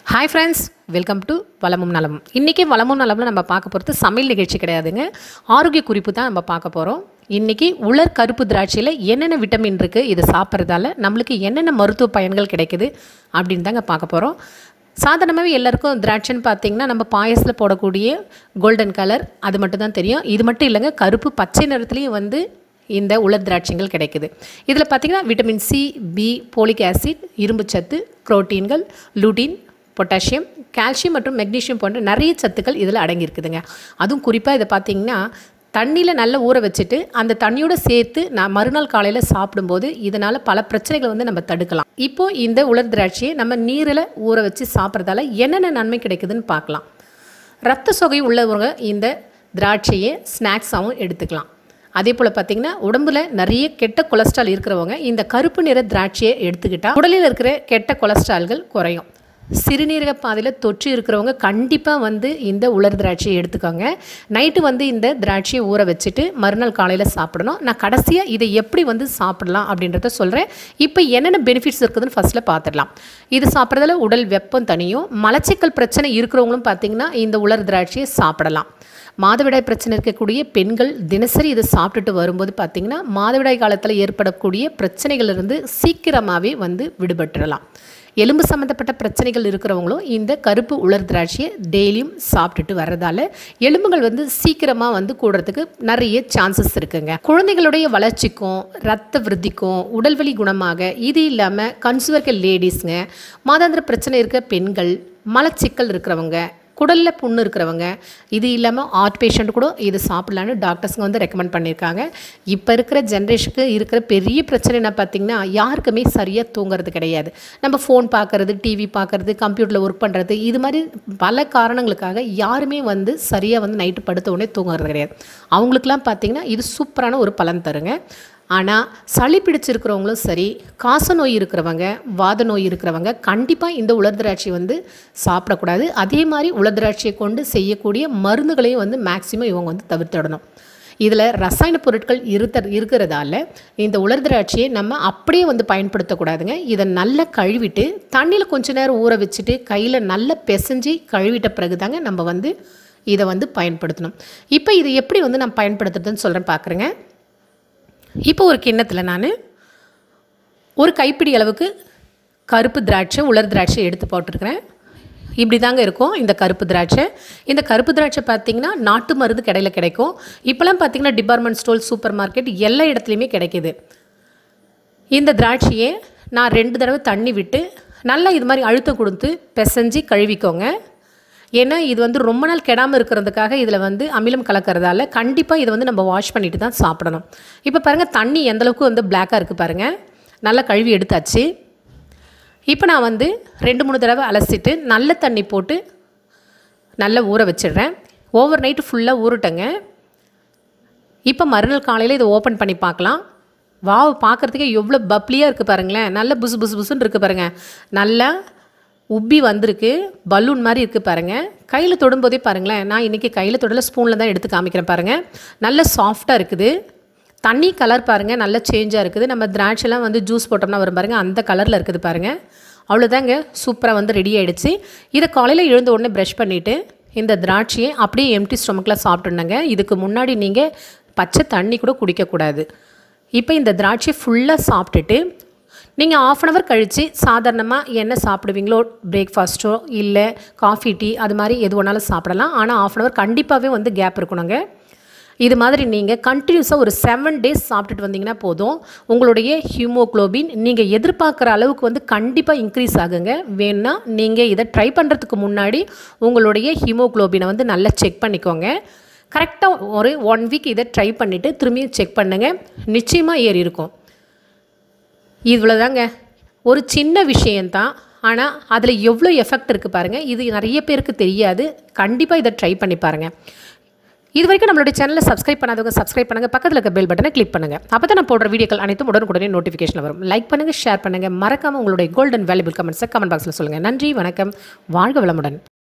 hi friends welcome to வளமும் நலமும் இன்றைக்கி வளமும் நலமும் நம்ம பார்க்க போகிறது சமையல் நிகழ்ச்சி கிடையாதுங்க ஆரோக்கிய குறிப்பு தான் நம்ம பார்க்க போகிறோம் இன்றைக்கி உலர் கருப்பு திராட்சையில் என்னென்ன விட்டமின் இருக்குது இதை சாப்பிட்றதால நம்மளுக்கு என்னென்ன மருத்துவ பயன்கள் கிடைக்குது அப்படின்னு தாங்க பார்க்க போகிறோம் சாதாரணமாகவே எல்லாருக்கும் திராட்சைன்னு பார்த்தீங்கன்னா நம்ம பாயசத்தில் போடக்கூடிய கோல்டன் கலர் அது மட்டும் தான் தெரியும் இது மட்டும் இல்லைங்க கருப்பு பச்சை நிறத்துலேயும் வந்து இந்த உலர் திராட்சைகள் கிடைக்குது இதில் பார்த்தீங்கன்னா vitamin C B folic acid இரும்புச்சத்து புரோட்டீன்கள் லூட்டின் பொட்டாசியம் கால்சியம் மற்றும் மெக்னீஷியம் போன்ற நிறைய சத்துக்கள் இதில் அடங்கியிருக்குதுங்க அதுவும் குறிப்பாக இதை பார்த்தீங்கன்னா தண்ணியில் நல்லா ஊற வச்சுட்டு அந்த தண்ணியோட சேர்த்து நான் மறுநாள் காலையில் சாப்பிடும்போது இதனால் பல பிரச்சனைகளை வந்து நம்ம தடுக்கலாம் இப்போது இந்த உலர் திராட்சையை நம்ம நீரில் ஊற வச்சு சாப்பிட்றதால என்னென்ன நன்மை கிடைக்குதுன்னு பார்க்கலாம் ரத்த சொகை உள்ளவங்க இந்த திராட்சையை ஸ்நாக்ஸாகவும் எடுத்துக்கலாம் அதே போல் பார்த்தீங்கன்னா உடம்புல நிறைய கெட்ட கொலஸ்ட்ரால் இருக்கிறவங்க இந்த கருப்பு நிற திராட்சையை எடுத்துக்கிட்டால் உடலில் இருக்கிற கெட்ட கொலஸ்ட்ரால்கள் குறையும் சிறுநீரக பாதையில் தொற்று இருக்கிறவங்க கண்டிப்பாக வந்து இந்த உலர் திராட்சையை எடுத்துக்கோங்க நைட்டு வந்து இந்த திராட்சையை ஊற வச்சுட்டு மறுநாள் காலையில் சாப்பிடணும் நான் கடைசியாக இதை எப்படி வந்து சாப்பிடலாம் அப்படின்றத சொல்கிறேன் இப்போ என்னென்ன பெனிஃபிட்ஸ் இருக்குதுன்னு ஃபஸ்ட்டில் பார்த்துடலாம் இது சாப்பிட்றதுல உடல் வெப்பம் தனியும் மலச்சிக்கல் பிரச்சனை இருக்கிறவங்களும் பார்த்திங்கன்னா இந்த உலர் திராட்சையை சாப்பிடலாம் மாதவிடாய் பிரச்சனை இருக்கக்கூடிய பெண்கள் தினசரி இதை சாப்பிட்டுட்டு வரும்போது பார்த்திங்கன்னா மாதவிடாய் காலத்தில் ஏற்படக்கூடிய பிரச்சனைகளிலிருந்து சீக்கிரமாகவே வந்து விடுபட்டுடலாம் எலும்பு சம்மந்தப்பட்ட பிரச்சனைகள் இருக்கிறவங்களும் இந்த கருப்பு உலர் திராட்சையை டெய்லியும் சாப்பிட்டுட்டு வர்றதால எலும்புகள் வந்து சீக்கிரமாக வந்து கூடுறதுக்கு நிறைய சான்சஸ் இருக்குங்க குழந்தைகளுடைய வளர்ச்சிக்கும் ரத்த விருத்திக்கும் உடல்வலி குணமாக இது இல்லாமல் கன்சூவர் லேடிஸுங்க மாதாந்திர பிரச்சனை இருக்க பெண்கள் மலச்சிக்கல் இருக்கிறவங்க குடலில் புண்ணு இருக்கிறவங்க இது இல்லாமல் ஆர்ட் பேஷண்ட் கூட இது சாப்பிட்லான்னு டாக்டர்ஸுங்க வந்து ரெக்கமெண்ட் பண்ணியிருக்காங்க இப்போ இருக்கிற ஜென்ரேஷனுக்கு இருக்கிற பெரிய பிரச்சனை என்ன பார்த்திங்கன்னா யாருக்குமே சரியாக தூங்குறது கிடையாது நம்ம ஃபோன் பார்க்குறது டிவி பார்க்குறது கம்ப்யூட்டரில் ஒர்க் பண்ணுறது இது மாதிரி பல காரணங்களுக்காக யாருமே வந்து சரியாக வந்து நைட்டு படுத்த உடனே தூங்குறது கிடையாது அவங்களுக்குலாம் பார்த்திங்கன்னா இது சூப்பரான ஒரு பலன் தருங்க ஆனால் சளி பிடிச்சிருக்கிறவங்களும் சரி காச நோய் இருக்கிறவங்க வாத நோய் இருக்கிறவங்க கண்டிப்பாக இந்த உலர் திராட்சை வந்து சாப்பிடக்கூடாது அதே மாதிரி உலர் திராட்சையை கொண்டு செய்யக்கூடிய மருந்துகளையும் வந்து மேக்சிமம் இவங்க வந்து தவிர்த்திடணும் இதில் ரசாயன பொருட்கள் இருத்த இருக்கிறதால இந்த உலர் திராட்சையை நம்ம அப்படியே வந்து பயன்படுத்தக்கூடாதுங்க இதை நல்லா கழுவிட்டு தண்ணியில் கொஞ்ச நேரம் ஊற வச்சுட்டு கையில் நல்லா பிசைஞ்சு கழுவிட்ட பிறகு தாங்க நம்ம வந்து இதை வந்து பயன்படுத்தணும் இப்போ இது எப்படி வந்து நான் பயன்படுத்துறதுன்னு சொல்கிறேன் பார்க்குறேங்க இப்போ ஒரு கிண்ணத்தில் நான் ஒரு கைப்பிடி அளவுக்கு கருப்பு திராட்சை உலர் திராட்சை எடுத்து போட்டிருக்கிறேன் இப்படி தாங்க இருக்கும் இந்த கருப்பு திராட்சை இந்த கருப்பு திராட்சை பார்த்திங்கன்னா நாட்டு மருந்து கடையில் கிடைக்கும் இப்போலாம் பார்த்திங்கன்னா டிபார்ட்மெண்ட் ஸ்டோர் சூப்பர் மார்க்கெட் எல்லா இடத்துலையுமே கிடைக்கிது இந்த திராட்சையை நான் ரெண்டு தடவை தண்ணி விட்டு நல்லா இது மாதிரி அழுத்தம் கொடுத்து பிசைஞ்சு கழுவிக்கோங்க ஏன்னா இது வந்து ரொம்ப நாள் கெடாமல் இருக்கிறதுக்காக இதில் வந்து அமிலம் கலக்கிறதால கண்டிப்பாக இதை வந்து நம்ம வாஷ் பண்ணிட்டு தான் சாப்பிடணும் இப்போ பாருங்கள் தண்ணி எந்தளவுக்கு வந்து பிளாக்காக இருக்குது பாருங்கள் நல்லா கழுவி எடுத்தாச்சு இப்போ நான் வந்து ரெண்டு மூணு தடவை அலசிட்டு நல்ல தண்ணி போட்டு நல்லா ஊற வச்சிடுறேன் ஓவர் நைட்டு ஃபுல்லாக ஊறட்டங்க இப்போ மறுநாள் காலையில் இதை ஓப்பன் பண்ணி பார்க்கலாம் வாவ் பார்க்குறதுக்கே எவ்வளோ பப்ளியாக இருக்குது பாருங்களேன் நல்ல புசு புசு புசுன்னு இருக்குது பாருங்கள் நல்லா உப்பி வந்திருக்கு பலூன் மாதிரி இருக்குது பாருங்கள் கையில் தொடும்போதே பாருங்களேன் நான் இன்றைக்கி கையில் தொடல ஸ்பூனில் தான் எடுத்து காமிக்கிறேன் பாருங்கள் நல்ல சாஃப்டாக இருக்குது தண்ணி கலர் பாருங்கள் நல்ல சேஞ்சாக இருக்குது நம்ம திராட்சைலாம் வந்து ஜூஸ் போட்டோம்னா வரும் பாருங்கள் அந்த கலரில் இருக்குது பாருங்கள் அவ்வளோதாங்க சூப்பராக வந்து ரெடி ஆகிடுச்சு இதை காலையில் எழுந்த உடனே ப்ரஷ் பண்ணிவிட்டு இந்த திராட்சையை அப்படியே எம்டி ஸ்டொமக்கில் சாப்பிட்டுணுங்க இதுக்கு முன்னாடி நீங்கள் பச்சை தண்ணி கூட குடிக்கக்கூடாது இப்போ இந்த திராட்சை ஃபுல்லாக சாப்பிட்டுட்டு நீங்கள் ஆஃப் அன் ஹவர் கழித்து சாதாரணமாக என்ன சாப்பிடுவீங்களோ பிரேக்ஃபாஸ்ட்டோ இல்லை காஃபி டீ அது மாதிரி எது வேணாலும் சாப்பிடலாம் ஆனால் ஆஃப் அன் ஹவர் கண்டிப்பாகவே வந்து கேப் இருக்கணுங்க இது மாதிரி நீங்கள் கண்டினியூஸாக ஒரு செவன் டேஸ் சாப்பிட்டுட்டு வந்தீங்கன்னா போதும் உங்களுடைய ஹியூமோக்ளோபின் நீங்கள் எதிர்பார்க்குற அளவுக்கு வந்து கண்டிப்பாக இன்க்ரீஸ் ஆகுங்க வேணுன்னா நீங்கள் இதை ட்ரை பண்ணுறதுக்கு முன்னாடி உங்களுடைய ஹியூமோக்ளோபினை வந்து நல்லா செக் பண்ணிக்கோங்க கரெக்டாக ஒரு ஒன் வீக் இதை ட்ரை பண்ணிவிட்டு திரும்பியும் செக் பண்ணுங்கள் நிச்சயமாக ஏறி இருக்கும் இவ்வளோதாங்க ஒரு சின்ன விஷயந்தான் ஆனால் அதில் எவ்வளோ எஃபெக்ட் இருக்குது பாருங்கள் இது நிறைய பேருக்கு தெரியாது கண்டிப்பாக இதை ட்ரை பண்ணி பாருங்கள் இது வரைக்கும் நம்மளுடைய சேனலை சப்ஸ்கிரைப் பண்ணாதவங்க சப்ஸ்கிரைப் பண்ணுங்கள் பக்கத்தில் இருக்க பெல் பட்டனை கிளிக் பண்ணுங்கள் அப்போ தான் நான் போடுற வீடியோக்கள் அனைத்தும் உடனுக்குடனே நோட்டிஃபிகேஷன் வரும் லைக் பண்ணுங்கள் ஷேர் பண்ணுங்கள் மறக்காமல் உங்களுடைய கோல்டன் வேல்யூபிள் கமெண்ட்ஸை கமெண்ட் பாக்ஸில் சொல்லுங்கள் நன்றி வணக்கம் வாழ்க வளமுடன்